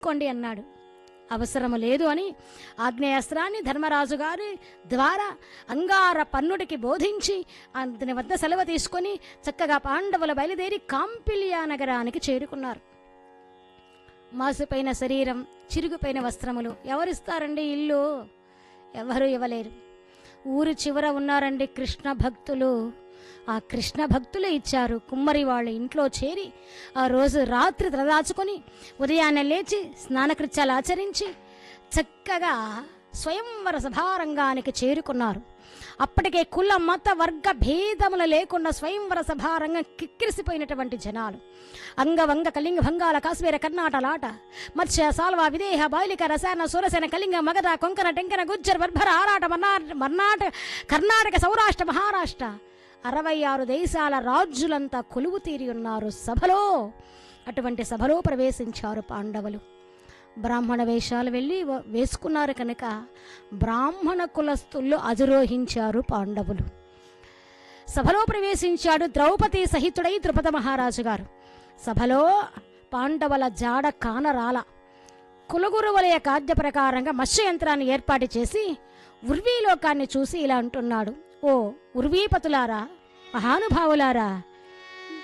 కొండి అన్నాడు అవసరము లేదు అని ఆగ్నేయాస్త్రాన్ని ధర్మరాజు గారి ద్వారా అంగార పన్నుడికి బోధించి అతని వద్ద సెలవు తీసుకొని చక్కగా పాండవులు బయలుదేరి కాంపిలియా నగరానికి చేరుకున్నారు మాసిపోయిన శరీరం చిరుగుపోయిన వస్త్రములు ఎవరిస్తారండి ఇల్లు ఎవరు ఇవ్వలేరు ఊరు చివర ఉన్నారండి కృష్ణ భక్తులు ఆ కృష్ణ భక్తులు ఇచ్చారు కుమ్మరి వాళ్ళ ఇంట్లో చేరి ఆ రోజు రాత్రి తలదాచుకొని ఉదయాన్నే లేచి స్నానకృత్యాలు ఆచరించి చక్కగా స్వయంవర సభారంగానికి చేరుకున్నారు అప్పటికే కుల మత వర్గ భేదములు లేకుండా స్వయంవర సభారంగం కిక్కిరిసిపోయినటువంటి జనాలు అంగవంగ కళింగ భంగాల కాశ్మీర కర్ణాటలాట మత్స్య సాల్వ విదేహ బాలిక రసాయన సురసేన కళింగ మగధ కొంకణ టెంకన గుజ్జర్ బర్భర ఆరాట మర్నాట మర్నాట కర్ణాటక సౌరాష్ట్ర మహారాష్ట్ర అరవై ఆరు దేశాల రాజులంతా కొలువు తీరి ఉన్నారు సభలో అటువంటి సభలో ప్రవేశించారు పాండవులు బ్రాహ్మణ వేషాలు వెళ్ళి వ- వేసుకున్నారు కనుక బ్రాహ్మణ కులస్తుల్లో అధిరోహించారు పాండవులు సభలో ప్రవేశించాడు ద్రౌపది సహితుడై ద్రుపద మహారాజు గారు సభలో పాండవుల జాడ కానరాల కులగురువుల కార్య ప్రకారంగా మత్స్య యంత్రాన్ని ఏర్పాటు చేసి ఉర్వీలోకాన్ని చూసి ఇలా అంటున్నాడు ఓ ఉర్వీపతులారా మహానుభావులారా